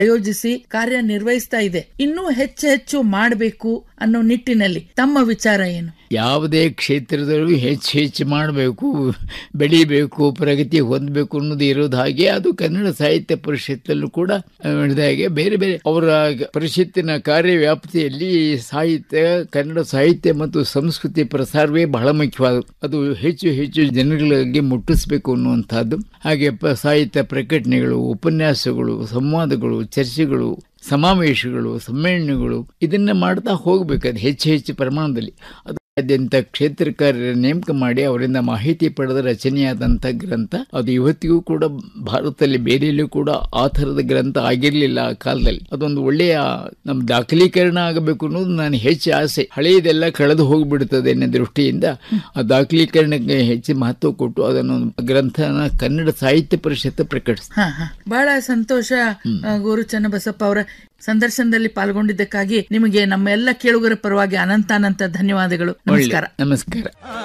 ಆಯೋಜಿಸಿ ಕಾರ್ಯನಿರ್ವಹಿಸ್ತಾ ಇದೆ ಇನ್ನೂ ಹೆಚ್ಚು ಹೆಚ್ಚು ಮಾಡಬೇಕು ಅನ್ನೋ ನಿಟ್ಟಿನಲ್ಲಿ ತಮ್ಮ ವಿಚಾರ ಏನು ಯಾವುದೇ ಕ್ಷೇತ್ರದಲ್ಲೂ ಹೆಚ್ಚು ಹೆಚ್ಚು ಮಾಡಬೇಕು ಬೆಳಿಬೇಕು ಪ್ರಗತಿ ಹೊಂದಬೇಕು ಅನ್ನೋದು ಇರೋದು ಹಾಗೆ ಅದು ಕನ್ನಡ ಸಾಹಿತ್ಯ ಪರಿಷತ್ತಲ್ಲೂ ಕೂಡ ಹೇಳಿದ ಹಾಗೆ ಬೇರೆ ಬೇರೆ ಅವರ ಪರಿಷತ್ತಿನ ಕಾರ್ಯವ್ಯಾಪ್ತಿಯಲ್ಲಿ ಸಾಹಿತ್ಯ ಕನ್ನಡ ಸಾಹಿತ್ಯ ಮತ್ತು ಸಂಸ್ಕೃತಿ ಪ್ರಸಾರವೇ ಬಹಳ ಮುಖ್ಯವಾದ ಅದು ಹೆಚ್ಚು ಹೆಚ್ಚು ಜನಗಳಿಗೆ ಮುಟ್ಟಿಸಬೇಕು ಅನ್ನುವಂಥದ್ದು ಹಾಗೆ ಪ ಸಾಹಿತ್ಯ ಪ್ರಕಟಣೆಗಳು ಉಪನ್ಯಾಸಗಳು ಸಂವಾದಗಳು ಚರ್ಚೆಗಳು ಸಮಾವೇಶಗಳು ಸಮ್ಮೇಳನಗಳು ಇದನ್ನ ಮಾಡ್ತಾ ಹೋಗ್ಬೇಕು ಅದು ಹೆಚ್ಚು ಹೆಚ್ಚು ಪ್ರಮಾಣದಲ್ಲಿ ಅದು ಆದ್ಯಂತ ಕ್ಷೇತ್ರಕಾರ್ಯರ ನೇಮಕ ಮಾಡಿ ಅವರಿಂದ ಮಾಹಿತಿ ಪಡೆದ ರಚನೆಯಾದಂಥ ಗ್ರಂಥ ಅದು ಇವತ್ತಿಗೂ ಕೂಡ ಭಾರತದಲ್ಲಿ ಬೇರೆಯಲ್ಲೂ ಕೂಡ ಆ ಥರದ ಗ್ರಂಥ ಆಗಿರಲಿಲ್ಲ ಆ ಕಾಲದಲ್ಲಿ ಅದೊಂದು ಒಳ್ಳೆಯ ನಮ್ಮ ದಾಖಲೀಕರಣ ಆಗಬೇಕು ಅನ್ನೋದು ನಾನು ಹೆಚ್ಚು ಆಸೆ ಹಳೆಯದೆಲ್ಲ ಕಳೆದು ಹೋಗ್ಬಿಡುತ್ತದೆ ಅನ್ನೋ ದೃಷ್ಟಿಯಿಂದ ಆ ದಾಖಲೀಕರಣಕ್ಕೆ ಹೆಚ್ಚು ಮಹತ್ವ ಕೊಟ್ಟು ಅದನ್ನು ಗ್ರಂಥನ ಕನ್ನಡ ಸಾಹಿತ್ಯ ಪರಿಷತ್ ಪ್ರಕಟಿಸಿದೆ ಹಾ ಹಾ ಬಹಳ ಸಂತೋಷ ಆ, ಗುರು ಚನ್ನಬಸಪ್ಪ ಅವರ ಸಂದರ್ಶನದಲ್ಲಿ ಪಾಲ್ಗೊಂಡಿದ್ದಕ್ಕಾಗಿ ನಿಮಗೆ ನಮ್ಮ ಎಲ್ಲ ಕೇಳುಗರ ಪರವಾಗಿ ಅನಂತಾನಂತ ಧನ್ಯವಾದಗಳು ನಮಸ್ಕಾರ ನಮಸ್ಕಾರ